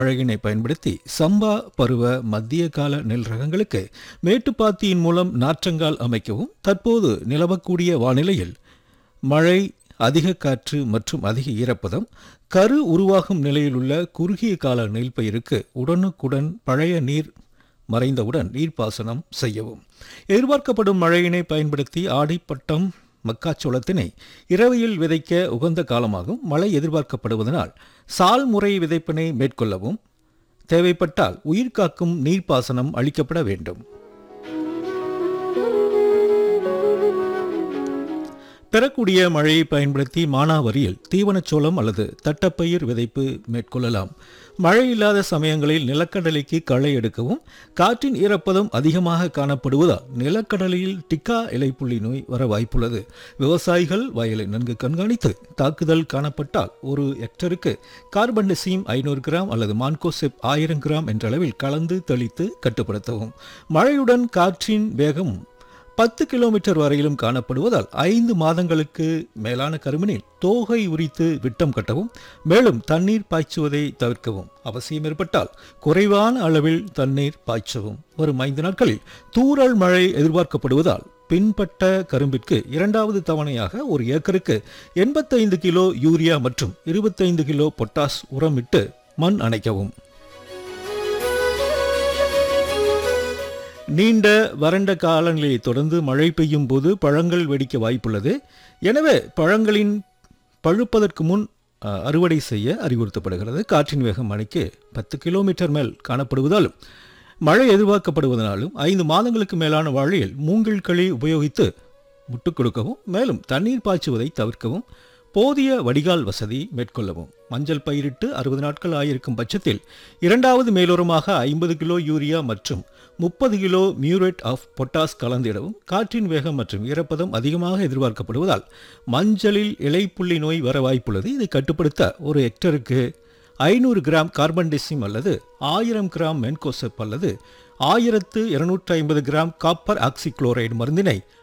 அழகினை பயன்படுத்தி சம்பா பருவ மத்திய கால நெல் ரகங்களுக்கு மேட்டுப்பாத்தியின் மூலம் நாற்றங்கால் அமைக்கவும் தற்போது நிலவக்கூடிய வானிலையில் மழை அதிக காற்று மற்றும் அதிக ஈரப்பதம் கரு உருவாகும் நிலையில் உள்ள குறுகிய கால நெல் பயிருக்கு உடனுக்குடன் பழைய நீர் மறைந்தவுடன் நீர்ப்பாசனம் செய்யவும் எதிர்பார்க்கப்படும் மழையினை பயன்படுத்தி ஆடிப்பட்டம் மக்காச்சோளத்தினை இரவையில் விதைக்க உகந்த காலமாகும் மழை எதிர்பார்க்கப்படுவதனால் சால் முறை விதைப்பினை மேற்கொள்ளவும் தேவைப்பட்டால் உயிர்காக்கும் நீர்ப்பாசனம் அளிக்கப்பட வேண்டும் பெறக்கூடிய மழையை பயன்படுத்தி மானாவரியில் தீவனச்சோளம் அல்லது தட்டப்பயிர் விதைப்பு மேற்கொள்ளலாம் மழை இல்லாத சமயங்களில் நிலக்கடலைக்கு களை எடுக்கவும் காற்றின் ஈரப்பதம் அதிகமாக காணப்படுவதால் நிலக்கடலையில் டிக்கா இலைப்புள்ளி நோய் வர வாய்ப்புள்ளது விவசாயிகள் வயலை நன்கு கண்காணித்து தாக்குதல் காணப்பட்டால் ஒரு ஹெக்டருக்கு கார்பன்டசீம் ஐநூறு கிராம் அல்லது மான்கோசெப் ஆயிரம் கிராம் என்ற அளவில் கலந்து தெளித்து கட்டுப்படுத்தவும் மழையுடன் காற்றின் வேகம் பத்து கிலோமீட்டர் வரையிலும் காணப்படுவதால் ஐந்து மாதங்களுக்கு மேலான கருமனில் தோகை உரித்து விட்டம் கட்டவும் மேலும் தண்ணீர் பாய்ச்சுவதை தவிர்க்கவும் அவசியம் ஏற்பட்டால் குறைவான அளவில் தண்ணீர் பாய்ச்சவும் வரும் ஐந்து நாட்களில் தூறல் மழை எதிர்பார்க்கப்படுவதால் பின்பட்ட கரும்பிற்கு இரண்டாவது தவணையாக ஒரு ஏக்கருக்கு எண்பத்தைந்து கிலோ யூரியா மற்றும் இருபத்தைந்து கிலோ பொட்டாஸ் உரமிட்டு மண் அணைக்கவும் நீண்ட வறண்ட காலநிலையை தொடர்ந்து மழை பெய்யும் போது பழங்கள் வெடிக்க வாய்ப்புள்ளது எனவே பழங்களின் பழுப்பதற்கு முன் அ, அறுவடை செய்ய அறிவுறுத்தப்படுகிறது காற்றின் வேகம் மணிக்கு பத்து கிலோமீட்டர் மேல் காணப்படுவதாலும் மழை எதிர்பார்க்கப்படுவதனாலும் ஐந்து மாதங்களுக்கு மேலான வாழையில் மூங்கில் களி உபயோகித்து முட்டுக் கொடுக்கவும் மேலும் தண்ணீர் பாய்ச்சுவதை தவிர்க்கவும் போதிய வடிகால் வசதி மேற்கொள்ளவும் மஞ்சள் பயிரிட்டு அறுபது நாட்கள் ஆயிருக்கும் பட்சத்தில் இரண்டாவது மேலுரமாக ஐம்பது கிலோ யூரியா மற்றும் முப்பது கிலோ மியூரேட் ஆஃப் பொட்டாஸ் கலந்திடவும் காற்றின் வேகம் மற்றும் ஈரப்பதம் அதிகமாக எதிர்பார்க்கப்படுவதால் மஞ்சளில் இலைப்புள்ளி நோய் வர வாய்ப்புள்ளது இதை கட்டுப்படுத்த ஒரு ஹெக்டருக்கு ஐநூறு கிராம் கார்பன் டெசிம் அல்லது ஆயிரம் கிராம் மென்கோசெப் அல்லது ஆயிரத்து இருநூற்றி ஐம்பது கிராம் காப்பர் ஆக்சிக்ளோரைடு மருந்தினை